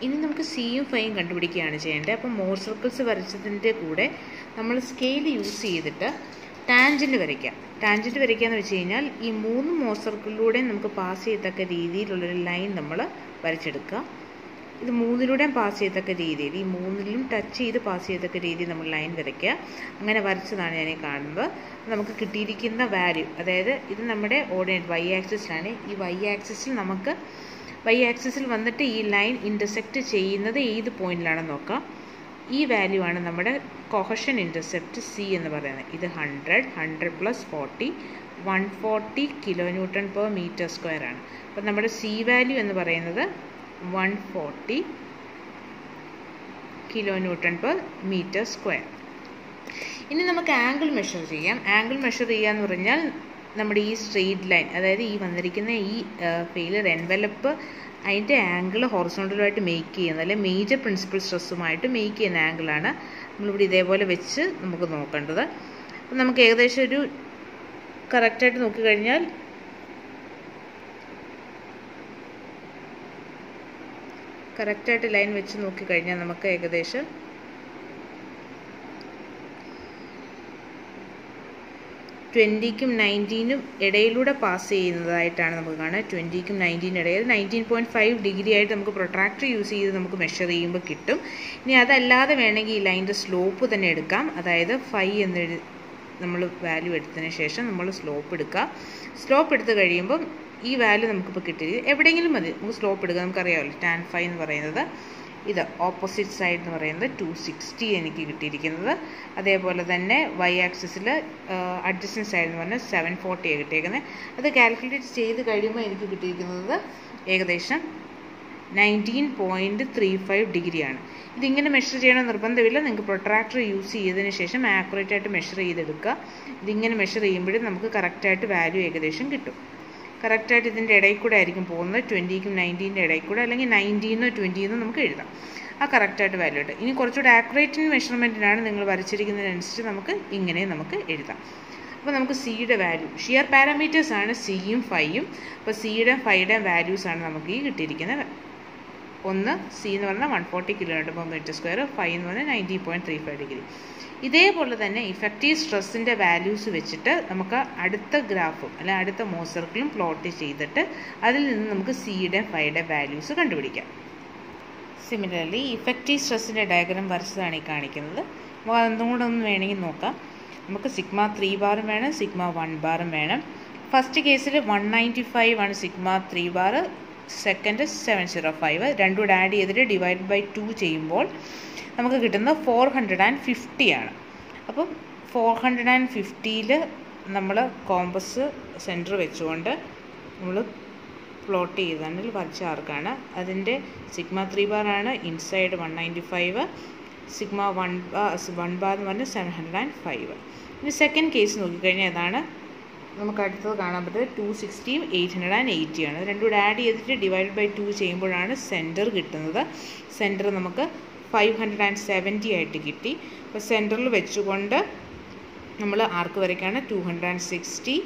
ഇനി നമുക്ക് സിയും ഫൈയും കണ്ടുപിടിക്കുകയാണ് ചെയ്യേണ്ടത് അപ്പം മോർ സർക്കിൾസ് വരച്ചതിൻ്റെ കൂടെ നമ്മൾ സ്കെയിൽ യൂസ് ചെയ്തിട്ട് ടാൻജൻറ്റ് വരയ്ക്കാം ടാൻജൻറ്റ് വരയ്ക്കുക എന്ന് വെച്ച് കഴിഞ്ഞാൽ ഈ മൂന്ന് മോർ സർക്കിളിലൂടെ നമുക്ക് പാസ് ചെയ്യത്തക്ക രീതിയിലുള്ളൊരു ലൈൻ നമ്മൾ വരച്ചെടുക്കുക ഇത് മൂന്നിലൂടെയും പാസ് ചെയ്യത്തക്ക രീതിയിൽ ഈ മൂന്നിലും ടച്ച് ചെയ്ത് പാസ് ചെയ്യത്തക്ക രീതിയിൽ നമ്മൾ ലൈൻ വരയ്ക്കുക അങ്ങനെ വരച്ചതാണ് ഞാൻ ഈ കാണുന്നത് നമുക്ക് കിട്ടിയിരിക്കുന്ന വാല്യൂ അതായത് ഇത് നമ്മുടെ ഓർഡിനേറ്റ് വൈ ആക്സിസിലാണ് ഈ വൈ ആക്സിസിൽ നമുക്ക് വൈ ആക്സിസിൽ വന്നിട്ട് ഈ ലൈൻ ഇൻ്റർസെക്റ്റ് ചെയ്യുന്നത് ഏത് പോയിന്റിലാണെന്ന് നോക്കാം ഈ വാല്യൂ ആണ് നമ്മുടെ കൊഹഷൻ ഇൻ്റർസെപ്റ്റ് സി എന്ന് പറയുന്നത് ഇത് hundred hundred plus forty one forty kilonewton per metre square ആണ് അപ്പം നമ്മുടെ സി വാല്യൂ എന്ന് പറയുന്നത് one forty kilonewton per metre square ഇനി നമുക്ക് ആംഗിൾ മെഷർ ചെയ്യാം ആംഗിൾ മെഷർ ചെയ്യുക എന്ന് പറഞ്ഞാൽ നമ്മുടെ ഈ സ്ട്രെയിറ്റ് ലൈൻ അതായത് ഈ വന്നിരിക്കുന്ന ഈ ഫെയിലർ എൻവലപ്പ് അതിൻ്റെ ആംഗിൾ ഹൊറിസോണ്ടലുമായിട്ട് മേക്ക് ചെയ്യുന്നത് അല്ലെ മേജർ പ്രിൻസിപ്പൽ സ്ട്രെസ്സുമായിട്ട് മേക്ക് ചെയ്യുന്ന ആംഗിളാണ് നമ്മളിവിടെ ഇതേപോലെ വെച്ച് നമുക്ക് നോക്കേണ്ടത് അപ്പം നമുക്ക് ഏകദേശം ഒരു കറക്റ്റായിട്ട് നോക്കിക്കഴിഞ്ഞാൽ കറക്റ്റായിട്ട് ലൈൻ വെച്ച് നോക്കിക്കഴിഞ്ഞാൽ നമുക്ക് ഏകദേശം ട്വൻറ്റിക്കും നയൻറ്റീനും ഇടയിലൂടെ പാസ് ചെയ്യുന്നതായിട്ടാണ് നമുക്ക് കാണുക ട്വൻറ്റിക്കും നയൻറ്റീനും ഇടയിൽ നയൻറ്റീൻ പോയിൻറ്റ് ഫൈവ് ഡിഗ്രി ആയിട്ട് നമുക്ക് പ്രൊട്രാക്ടർ യൂസ് ചെയ്ത് നമുക്ക് മെഷർ ചെയ്യുമ്പോൾ കിട്ടും ഇനി അതല്ലാതെ വേണമെങ്കിൽ ഈ ലൈൻ്റെ സ്ലോപ്പ് തന്നെ എടുക്കാം അതായത് ഫൈവ് എന്ന് നമ്മൾ വാല്യൂ എടുത്തതിന് ശേഷം നമ്മൾ സ്ലോപ്പ് എടുക്കുക സ്ലോപ്പ് എടുത്ത് കഴിയുമ്പം ഈ വാല്യൂ നമുക്കിപ്പോൾ കിട്ടി എവിടെയെങ്കിലും മതി നമുക്ക് സ്ലോപ്പ് എടുക്കുക നമുക്കറിയാമല്ലോ ടാൻ ഫൈവ് എന്ന് പറയുന്നത് ഇത് ഓപ്പോസിറ്റ് സൈഡ് എന്ന് പറയുന്നത് ടു സിക്സ്റ്റി എനിക്ക് കിട്ടിയിരിക്കുന്നത് അതേപോലെ തന്നെ വൈ ആക്സിസിൽ അഡ്ജസ്റ്റൻ സൈഡ് എന്ന് പറഞ്ഞാൽ സെവൻ ഫോർട്ടിയാണ് കിട്ടിയിരിക്കുന്നത് അത് കാൽക്കുലേറ്റ് ചെയ്ത് കഴിയുമ്പോൾ എനിക്ക് കിട്ടിയിരിക്കുന്നത് ഏകദേശം നയൻറ്റീൻ പോയിൻറ്റ് ത്രീ ഫൈവ് ഡിഗ്രിയാണ് ഇതിങ്ങനെ മെഷർ ചെയ്യണം നിർബന്ധമില്ല നിങ്ങൾക്ക് പ്രൊട്രാക്ടർ യൂസ് ചെയ്തതിന് ശേഷം ആക്യുറേറ്റ് ആയിട്ട് മെഷർ ചെയ്തെടുക്കുക ഇതിങ്ങനെ മെഷർ ചെയ്യുമ്പോഴും നമുക്ക് കറക്റ്റായിട്ട് വാല്യൂ ഏകദേശം കിട്ടും കറക്റ്റായിട്ട് ഇതിൻ്റെ ഇടയിൽ കൂടെ ആയിരിക്കും പോകുന്നത് ട്വൻറ്റിക്കും നയൻറ്റീൻ്റെ ഇടയിൽ കൂടെ അല്ലെങ്കിൽ നയൻറ്റീന്നോ ട്വൻറ്റീന്നോ നമുക്ക് എഴുതാം ആ കറക്റ്റായിട്ട് വാല്യൂ ഉണ്ട് ഇനി കുറച്ചുകൂടെ ആക്യുറേറ്റ് മെഷർമെൻറ്റിനാണ് നിങ്ങൾ വരച്ചിരിക്കുന്നതിനനുസരിച്ച് നമുക്ക് ഇങ്ങനെ നമുക്ക് എഴുതാം അപ്പോൾ നമുക്ക് സിയുടെ വാല്യൂ ഷിയർ പാരാമീറ്റേഴ്സ് ആണ് സിയും ഫൈയും അപ്പോൾ സിയുടെ ഫൈയുടെയും വാല്യൂസ് ആണ് നമുക്ക് ഈ കിട്ടിയിരിക്കുന്നത് ഒന്ന് സി എന്ന് പറഞ്ഞാൽ one forty kilometre per metre square five എന്ന് പറഞ്ഞാൽ ninety point three five degree ഇതേപോലെ തന്നെ ഇഫക്റ്റീവ് സ്ട്രെസ്സിൻ്റെ വാല്യൂസ് വെച്ചിട്ട് നമുക്ക് അടുത്ത ഗ്രാഫും അല്ലെ അടുത്ത മോസർക്കിളും പ്ലോട്ട് ചെയ്തിട്ട് അതിൽ നിന്ന് നമുക്ക് സിയുടെ ഫൈയുടെ വാല്യൂസ് കണ്ടുപിടിക്കാം സിമിലർലി ഇഫക്റ്റീവ് സ്ട്രെസ്സിൻ്റെ ഡയഗ്രാം വരച്ചതാണ് ഈ കാണിക്കുന്നത് അപ്പോൾ അതും കൂടെ ഒന്ന് വേണമെങ്കിൽ നോക്കാം നമുക്ക് സിഗ്മ ത്രീ ബാറും വേണം സിഗ്മ വൺ ബാറും വേണം first case one ninety five ആണ് sigma three bar second seven zero five രണ്ടും കൂടെ ആഡ് ചെയ്തിട്ട് ഡിവൈഡ് ബൈ ടു ചെയ്യുമ്പോൾ നമുക്ക് കിട്ടുന്നത് ഫോർ ഹൺഡ്രഡ് ആൻഡ് ഫിഫ്റ്റി ആണ് അപ്പം ഫോർ ഹൺഡ്രഡ് ആൻഡ് ഫിഫ്റ്റിയിൽ നമ്മൾ കോമ്പസ് സെൻറ്റർ വെച്ചുകൊണ്ട് നമ്മൾ പ്ലോട്ട് ചെയ്താണ് വരച്ച ആർക്കാണ് അതിൻ്റെ സിഗ്മ ത്രീ ബാർ ആണ് inside one ninety five sigma one bar one bar എന്ന് പറഞ്ഞാൽ സെവൻ ഹൺഡ്രഡ് ആൻഡ് ഫൈവ് ഇനി സെക്കൻഡ് കേസ് നോക്കിക്കഴിഞ്ഞാൽ അതാണ് നമുക്ക് അടുത്തത് കാണാൻ പറ്റുന്നത് ടു സിക്സ്റ്റിയും എയ്റ്റ് ഹൺഡ്രഡ് ആൻഡ് എയ്റ്റിയാണ് അത് രണ്ടും കൂടെ ആഡ് ചെയ്തിട്ട് ഡിവൈഡ് ബൈ ടു ചെയ്യുമ്പോഴാണ് സെൻറ്റർ കിട്ടുന്നത് സെൻറ്റർ നമുക്ക് ഫൈവ് ഹൺഡ്രഡ് ആൻഡ് സെവൻറ്റി ആയിട്ട് കിട്ടി അപ്പോൾ സെൻറ്ററിൽ വെച്ചുകൊണ്ട് നമ്മൾ ആർക്ക് വരയ്ക്കാണ് two hundred and sixty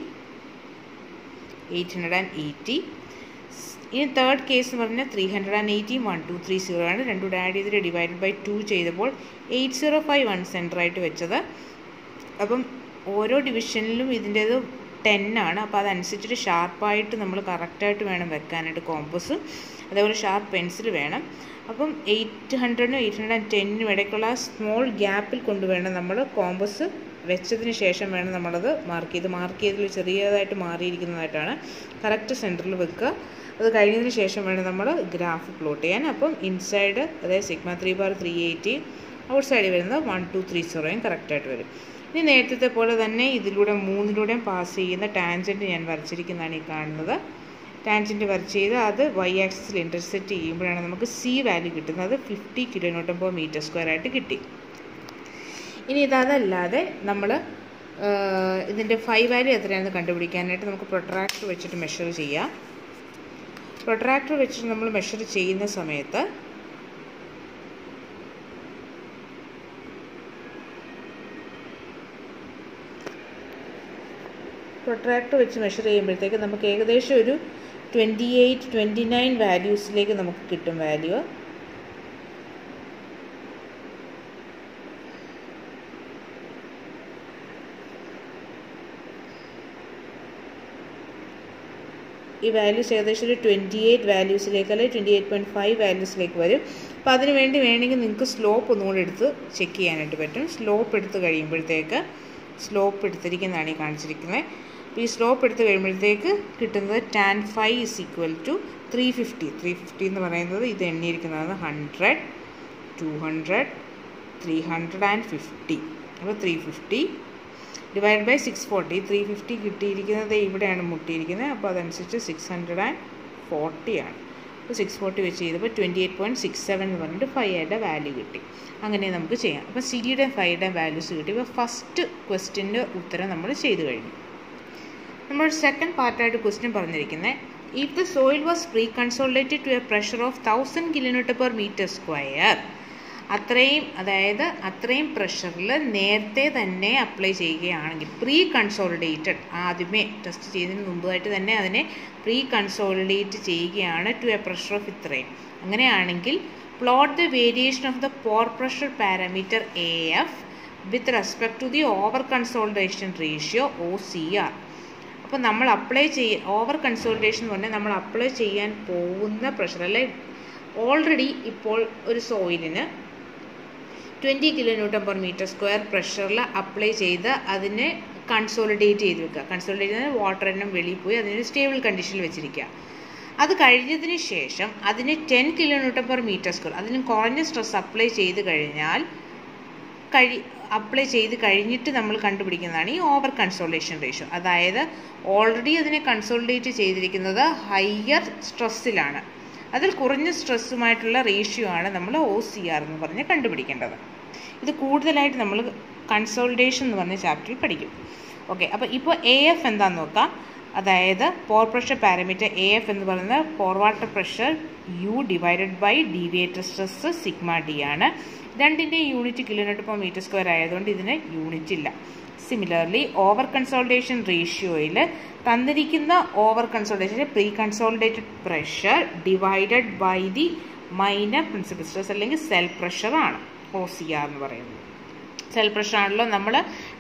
eight hundred and eighty ഇനി തേർഡ് കേസ് എന്ന് പറഞ്ഞാൽ three hundred and eighty one two three zero ആണ് രണ്ടും കൂടെ ആഡ് ചെയ്തിട്ട് ഡിവൈഡ് ബൈ ടു ചെയ്തപ്പോൾ എയ്റ്റ് സീറോ ഫൈവ് ആണ് സെൻറ്ററായിട്ട് വെച്ചത് അപ്പം ഓരോ ഡിവിഷനിലും ഇതിൻ്റേത് ടെൻ ആണ് അപ്പോൾ അതനുസരിച്ചിട്ട് ഷാർപ്പായിട്ട് നമ്മൾ കറക്റ്റായിട്ട് വേണം വെക്കാനായിട്ട് കോമ്പസ് അതേപോലെ ഷാർപ്പ് പെൻസിൽ വേണം അപ്പം എയ്റ്റ് ഹൺഡ്രഡിനും എയ്റ്റ് ഹൺഡ്രഡ് ആൻഡ് ടെന്നിനും ഇടയ്ക്കുള്ള സ്മോൾ ഗ്യാപ്പിൽ കൊണ്ടുവേണം നമ്മൾ കോമ്പസ് വെച്ചതിന് ശേഷം വേണം നമ്മളത് മാർക്ക് ചെയ്ത് മാർക്ക് ചെയ്തതിൽ ചെറിയതായിട്ട് മാറിയിരിക്കുന്നതായിട്ടാണ് കറക്റ്റ് സെൻറ്ററിൽ വെക്കുക അത് കഴിഞ്ഞതിന് ശേഷം വേണം നമ്മൾ ഗ്രാഫ് പ്ലോട്ട് ചെയ്യാൻ അപ്പം ഇൻസൈഡ് അതായത് sigma three bar three eighty out സൈഡിൽ വരുന്നത് വൺ ടു ത്രീ സീറോയും കറക്റ്റായിട്ട് വരും ഇനി നേരത്തെ പോലെ തന്നെ ഇതിലൂടെ മൂന്നിലൂടെയും പാസ് ചെയ്യുന്ന ടാൻജൻറ്റ് ഞാൻ വരച്ചിരിക്കുന്നതാണ് ഈ കാണുന്നത് ടാൻജൻറ്റ് വരച്ച് ചെയ്ത് അത് വൈ ആക്സിസിൽ ഇൻ്റർസെക്റ്റ് ചെയ്യുമ്പോഴാണ് നമുക്ക് സി വാല്യൂ കിട്ടുന്നത് അത് fifty kilonewton per metre square ആയിട്ട് കിട്ടി ഇനി ഇതല്ലാതെ നമ്മൾ ഇതിൻ്റെ ഫൈവ് വാല്യൂ എത്രയാണെന്ന് കണ്ടുപിടിക്കാനായിട്ട് നമുക്ക് പ്രൊട്രാക്ടർ വെച്ചിട്ട് മെഷർ ചെയ്യാം പ്രൊട്രാക്ടർ വെച്ചിട്ട് നമ്മൾ മെഷർ ചെയ്യുന്ന സമയത്ത് പ്രൊട്രാക്ടർ വെച്ച് മെഷർ ചെയ്യുമ്പോഴത്തേക്ക് നമുക്ക് ഏകദേശം ഒരു ട്വൻറ്റി എയ്റ്റ് ട്വൻറ്റി നയൻ വാല്യൂസിലേക്ക് നമുക്ക് കിട്ടും വാല്യൂ ഈ വാല്യൂസ് ഏകദേശം ഒരു ട്വൻറ്റി എയ്റ്റ് വാല്യൂസിലേക്ക് അല്ലെങ്കിൽ ട്വൻറ്റി എയ്റ്റ് പോയിൻറ്റ് ഫൈവ് വാല്യൂസിലേക്ക് വരും അപ്പോൾ അതിന് വേണ്ടി വേണമെങ്കിൽ നിങ്ങൾക്ക് സ്ലോപ്പ് ഒന്നും കൂടി എടുത്ത് ചെക്ക് ചെയ്യാനായിട്ട് പറ്റും സ്ലോപ്പ് എടുത്ത് കഴിയുമ്പോഴത്തേക്ക് സ്ലോപ്പ് എടുത്തിരിക്കുന്നതാണ് ഈ കാണിച്ചിരിക്കുന്നത് അപ്പോൾ ഈ സ്ലോപ്പ് എടുത്ത് കഴിയുമ്പോഴത്തേക്ക് കിട്ടുന്നത് tan five is equal to three fifty three fifty എന്ന് പറയുന്നത് ഇത് എണ്ണിയിരിക്കുന്നത് hundred two hundred three hundred and fifty അപ്പോൾ three fifty divide by six forty three fifty കിട്ടിയിരിക്കുന്നത് ഇവിടെയാണ് മുട്ടിയിരിക്കുന്നത് അപ്പോൾ അതനുസരിച്ച് സിക്സ് ഹൺഡ്രഡ് ആൻഡ് ഫോർട്ടിയാണ് അപ്പോൾ സിക്സ് ഫോർട്ടി വെച്ച് ചെയ്തപ്പോൾ twenty eight point six seven എന്ന് പറഞ്ഞിട്ട് ഫൈവയുടെ വാല്യൂ കിട്ടി അങ്ങനെ നമുക്ക് ചെയ്യാം അപ്പോൾ സിയുടെ ഫൈവയുടെ വാല്യൂസ് കിട്ടി ഇപ്പോൾ ഫസ്റ്റ് ക്വസ്റ്റിൻ്റെ ഉത്തരം നമ്മൾ ചെയ്ത് കഴിഞ്ഞു നമ്മൾ സെക്കൻഡ് പാർട്ടായിട്ട് ക്വസ്റ്റ്യൻ പറഞ്ഞിരിക്കുന്നത് if the soil was pre consolidated to a pressure of thousand kilometre per metre square അത്രയും അതായത് അത്രയും പ്രഷറിൽ നേരത്തെ തന്നെ അപ്ലൈ ചെയ്യുകയാണെങ്കിൽ പ്രീ കൺസോളിഡേറ്റഡ് ആദ്യമേ ടെസ്റ്റ് ചെയ്യുന്നതിന് മുമ്പായിട്ട് തന്നെ അതിനെ പ്രീ കൺസോളിഡേറ്റ് ചെയ്യുകയാണ് ടു എ പ്രഷർ ഓഫ് ഇത്രയും അങ്ങനെയാണെങ്കിൽ plot the variation of the pore pressure parameter A F with respect to the over consolidation ratio O C R അപ്പോൾ നമ്മൾ അപ്ലൈ ചെയ്യ ഓവർ കൺസോളിഡേഷൻ എന്ന് പറഞ്ഞാൽ നമ്മൾ അപ്ലൈ ചെയ്യാൻ പോകുന്ന പ്രഷർ അല്ലെ ഓൾറെഡി ഇപ്പോൾ ഒരു സോയിലിന് twenty kilonewton per metre square പ്രഷറിൽ അപ്ലൈ ചെയ്ത് അതിനെ കൺസോളിഡേറ്റ് ചെയ്ത് വെക്കുക കൺസോളിഡേറ്റ് ചെയ്ത് വാട്ടർ എണ്ണം വെളിയിൽ പോയി അതിനൊരു സ്റ്റേബിൾ കണ്ടീഷനിൽ വെച്ചിരിക്കുക അത് കഴിഞ്ഞതിന് ശേഷം അതിന് ten kilonewton per metre square അതിന് കുറഞ്ഞ സ്ട്രെസ് അപ്ലൈ ചെയ്ത് കഴിഞ്ഞാൽ കഴി അപ്ലൈ ചെയ്ത് കഴിഞ്ഞിട്ട് നമ്മൾ കണ്ടുപിടിക്കുന്നതാണ് ഈ ഓവർ കൺസോൾട്ടേഷൻ റേഷ്യോ അതായത് ഓൾറെഡി അതിനെ കൺസോൾട്ടേറ്റ് ചെയ്തിരിക്കുന്നത് ഹയർ സ്ട്രെസ്സിലാണ് അതിൽ കുറഞ്ഞ സ്ട്രെസ്സുമായിട്ടുള്ള റേഷ്യോ ആണ് നമ്മൾ ഒ സി ആർ എന്ന് പറഞ്ഞ് കണ്ടുപിടിക്കേണ്ടത് ഇത് കൂടുതലായിട്ട് നമ്മൾ കൺസോൾട്ടേഷൻ എന്ന് പറഞ്ഞ ചാപ്റ്ററിൽ പഠിക്കും ഓക്കെ അപ്പോൾ ഇപ്പോൾ എ എഫ് എന്താണെന്ന് നോക്കാം അതായത് pore pressure parameter A F എന്ന് പറയുന്നത് pore water pressure U divided by deviator stress sigma D ആണ് രണ്ടിൻ്റെ unit kilometre per metre square ആയതുകൊണ്ട് ഇതിന് യൂണിറ്റ് ഇല്ല സിമിലർലി ഓവർ കൺസോൾട്ടേഷൻ റേഷ്യോയിൽ തന്നിരിക്കുന്ന over consolidation pre consolidated pressure divided by the minor principal stress അല്ലെങ്കിൽ സെൽ പ്രഷറാണ് O C R എന്ന് പറയുന്നത് സെൽ പ്രഷർ ആണല്ലോ നമ്മൾ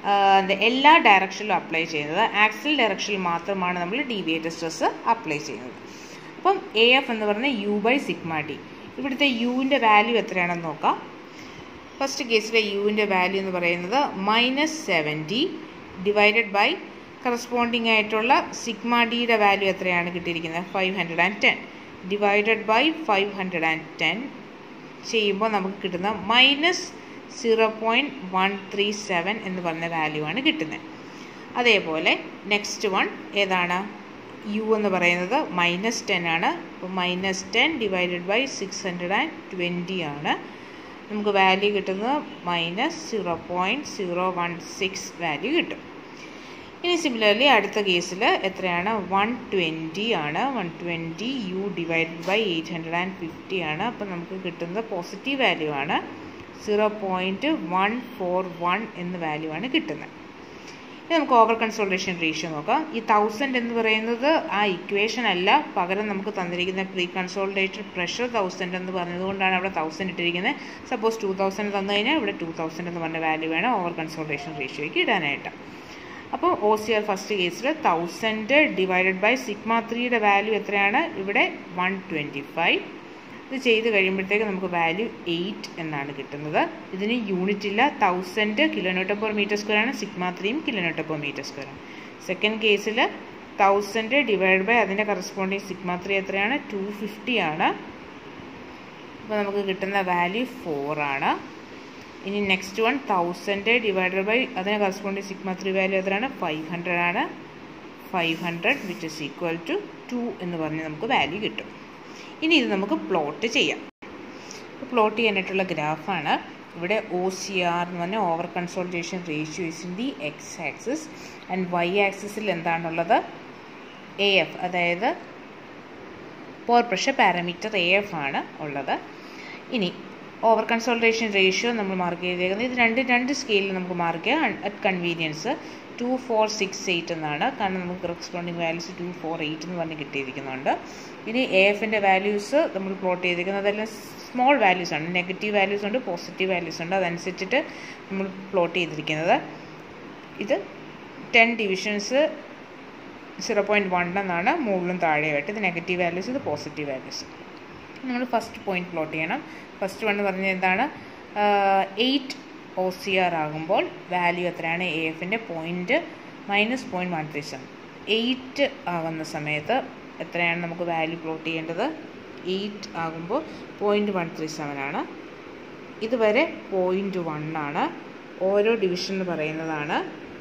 എല്ലാ ഡയറക്ഷനിലും അപ്ലൈ ചെയ്യുന്നത് ആക്സിൽ ഡയറക്ഷനിൽ മാത്രമാണ് നമ്മൾ ഡീവിയേറ്റർ സ്ട്രെസ് അപ്ലൈ ചെയ്യുന്നത് അപ്പം എ എഫ് എന്ന് പറയുന്നത് യു ബൈ സിഗ്മ ഡി ഇവിടുത്തെ യുവിൻ്റെ വാല്യൂ എത്രയാണെന്ന് നോക്കാം ഫസ്റ്റ് കേസിലെ യുവിൻ്റെ വാല്യൂ എന്ന് പറയുന്നത് minus seventy divided by corresponding ആയിട്ടുള്ള സിഗ്മ ഡിയുടെ വാല്യൂ എത്രയാണ് കിട്ടിയിരിക്കുന്നത് five hundred and ten divided by five hundred and ten ചെയ്യുമ്പോൾ നമുക്ക് കിട്ടുന്ന minus zero point one three seven എന്ന് പറഞ്ഞ വാല്യൂ ആണ് കിട്ടുന്നത് അതേപോലെ നെക്സ്റ്റ് വൺ ഏതാണ് യു എന്ന് പറയുന്നത് മൈനസ് ടെൻ ആണ് അപ്പോൾ minus ten divided by six hundred and twenty ആണ് നമുക്ക് വാല്യൂ കിട്ടുന്നത് minus zero point zero one six value കിട്ടും ഇനി സിമിലർലി അടുത്ത കേസിൽ എത്രയാണ് വൺ ട്വൻറ്റി ആണ് one twenty U divided by eight hundred and fifty ആണ് അപ്പോൾ നമുക്ക് കിട്ടുന്നത് പോസിറ്റീവ് വാല്യൂ ആണ് zero point one four one എന്ന വാല്യൂ ആണ് കിട്ടുന്നത് ഇനി നമുക്ക് ഓവർ കൺസോൾട്ടേഷൻ റേഷ്യോ നോക്കാം ഈ തൗസൻഡ് എന്ന് പറയുന്നത് ആ ഇക്വേഷൻ അല്ല പകരം നമുക്ക് തന്നിരിക്കുന്ന പ്രീ കൺസോൾട്ടേറ്റഡ് പ്രഷർ തൗസൻഡ് എന്ന് പറഞ്ഞതുകൊണ്ടാണ് അവിടെ തൗസൻഡ് ഇട്ടിരിക്കുന്നത് സപ്പോസ് ടു തൗസൻഡ് തന്നു കഴിഞ്ഞാൽ ഇവിടെ ടു തൗസൻഡ് എന്ന് പറഞ്ഞ വാല്യൂ വേണം ഓവർ കൺസോൾട്ടേഷൻ റേഷ്യോയ്ക്ക് ഇടാനായിട്ട് അപ്പോൾ ഒ സി ആർ ഫസ്റ്റ് കേസിൽ തൗസൻഡ് ഡിവൈഡഡ് ബൈ സിഗ്മ ത്രീയുടെ വാല്യൂ എത്രയാണ് ഇവിടെ വൺ ട്വൻറ്റി ഫൈവ് ഇത് ചെയ്ത് കഴിയുമ്പോഴത്തേക്ക് നമുക്ക് വാല്യൂ എയ്റ്റ് എന്നാണ് കിട്ടുന്നത് ഇതിന് യൂണിറ്റ് ഇല്ല thousand kilometre per metre square ആണ് സിഗ്മ ത്രീയും കിലോമീറ്റർ പെർ മീറ്റർ സ്ക്വയർ ആണ് സെക്കൻഡ് കേസിൽ തൗസൻഡ് ഡിവൈഡ് ബൈ അതിൻ്റെ കറസ്പോണ്ടിങ് സിഗ്മ ത്രീ എത്രയാണ് ടു ഫിഫ്റ്റി ആണ് അപ്പോൾ നമുക്ക് കിട്ടുന്ന വാല്യൂ ഫോർ ആണ് ഇനി next one thousand divided by അതിന് കറസ്പോണ്ടിങ് സിഗ്മ ത്രീ വാല്യൂ എത്രയാണ് ഫൈവ് ഹൺഡ്രഡ് ആണ് five hundred which is equal to two എന്ന് പറഞ്ഞ് നമുക്ക് വാല്യൂ കിട്ടും ഇനി ഇത് നമുക്ക് പ്ലോട്ട് ചെയ്യാം പ്ലോട്ട് ചെയ്യാനായിട്ടുള്ള ഗ്രാഫാണ് ഇവിടെ ഒ സി ആർ എന്ന് പറഞ്ഞാൽ over consolidation ratio is in the X axis and Y ആക്സിസിൽ എന്താണുള്ളത് എ എഫ് അതായത് pore pressure parameter A F ആണ് ഉള്ളത് ഇനി ഓവർ കൺസോൾട്ടേഷൻ റേഷ്യോ നമ്മൾ മാർക്ക് ചെയ്തേക്കുന്നത് ഇത് രണ്ട് രണ്ട് സ്കെയിലിൽ നമുക്ക് മാർക്ക് ചെയ്യാം at convenience two four six eight എന്നാണ് കാരണം നമുക്ക് corresponding values two four eight എന്ന് പറഞ്ഞ് കിട്ടിയിരിക്കുന്നുണ്ട് ഇനി എ എഫിൻ്റെ വാല്യൂസ് നമ്മൾ പ്ലോട്ട് ചെയ്തിരിക്കുന്നത് അതെല്ലാം സ്മോൾ വാല്യൂസ് ആണ് നെഗറ്റീവ് വാല്യൂസ് ഉണ്ട് പോസിറ്റീവ് വാല്യൂസ് ഉണ്ട് അതനുസരിച്ചിട്ട് നമ്മൾ പ്ലോട്ട് ചെയ്തിരിക്കുന്നത് ഇത് ten divisions zero point one എന്നാണ് മുകളിലും താഴെയായിട്ട് ഇത് നെഗറ്റീവ് വാല്യൂസ് ഇത് പോസിറ്റീവ് വാല്യൂസ് നമ്മൾ ഫസ്റ്റ് പോയിന്റ് പ്ലോട്ട് ചെയ്യണം ഫസ്റ്റ് വൺ എന്ന് പറഞ്ഞാൽ എന്താണ് എയ്റ്റ് ഒ സി ആർ ആകുമ്പോൾ വാല്യൂ എത്രയാണ് എ എഫിൻ്റെ point minus point one three seven eight ആകുന്ന സമയത്ത് എത്രയാണ് നമുക്ക് വാല്യൂ പ്ലോട്ട് ചെയ്യേണ്ടത് എയ്റ്റ് ആകുമ്പോൾ പോയിൻറ്റ് വൺ ത്രീ സെവൻ ആണ് ഇതുവരെ പോയിൻറ്റ് വൺ ആണ് ഓരോ ഡിവിഷൻ എന്ന് പറയുന്നതാണ്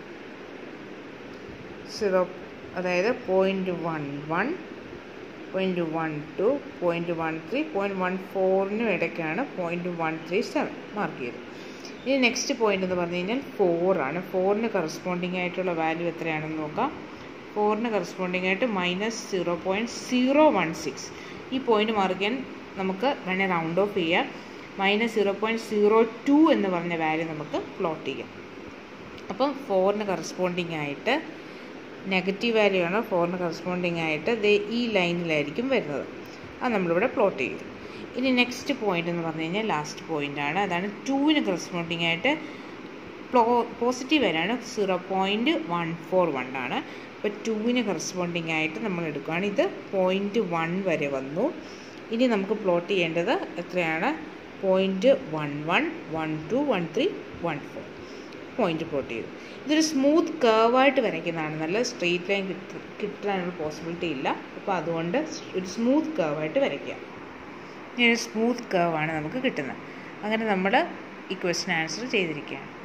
സീറോ അതായത് point one one point one two point one three point one ഫോറിനും ഇടയ്ക്കാണ് point one three seven mark ചെയ്തത് ഇനി നെക്സ്റ്റ് പോയിന്റ് എന്ന് പറഞ്ഞു കഴിഞ്ഞാൽ ഫോറാണ് ഫോറിന് കറസ്പോണ്ടിങ് ആയിട്ടുള്ള വാല്യൂ എത്രയാണെന്ന് നോക്കാം ഫോറിന് കറസ്പോണ്ടിങ് ആയിട്ട് minus zero point zero one six ഈ പോയിന്റ് മാർക്ക് ചെയ്യാൻ നമുക്ക് വേണേൽ റൗണ്ട് ഓഫ് ചെയ്യാം minus zero point zero two എന്ന് പറഞ്ഞ വാല്യൂ നമുക്ക് പ്ലോട്ട് ചെയ്യാം അപ്പം ഫോറിന് കറസ്പോണ്ടിങ് ആയിട്ട് നെഗറ്റീവ് വാല്യൂ ആണ് ഫോറിന് കറസ്പോണ്ടിങ് ആയിട്ട് ദേ ഈ ലൈനിലായിരിക്കും വരുന്നത് അത് നമ്മളിവിടെ പ്ലോട്ട് ചെയ്തു ഇനി നെക്സ്റ്റ് പോയിന്റ് എന്ന് പറഞ്ഞു കഴിഞ്ഞാൽ ലാസ്റ്റ് പോയിന്റ് ആണ് അതാണ് ടൂവിന് കറസ്പോണ്ടിങ് ആയിട്ട് പ്ലോ പോസിറ്റീവ് വരാണ് zero point one four one ആണ് അപ്പോൾ ടൂവിന് കറസ്പോണ്ടിങ് ആയിട്ട് നമ്മൾ എടുക്കുകയാണ് ഇത് പോയിൻറ്റ് വൺ വരെ വന്നു ഇനി നമുക്ക് പ്ലോട്ട് ചെയ്യേണ്ടത് എത്രയാണ് point one one one two one three one four point plot ചെയ്തു ഇതൊരു സ്മൂത്ത് കേർവായിട്ട് വരയ്ക്കുന്നതാണ് നല്ല സ്ട്രെയിറ്റ് ലൈൻ കിട്ട കിട്ടാനുള്ള പോസിബിലിറ്റി ഇല്ല അപ്പോൾ അതുകൊണ്ട് ഒരു സ്മൂത്ത് കേർവായിട്ട് വരയ്ക്കുക ഇനി ഒരു സ്മൂത്ത് കേർവാണ് നമുക്ക് കിട്ടുന്നത് അങ്ങനെ നമ്മൾ ഈ ക്വസ്റ്റ്യൻ ആൻസർ ചെയ്തിരിക്കുകയാണ്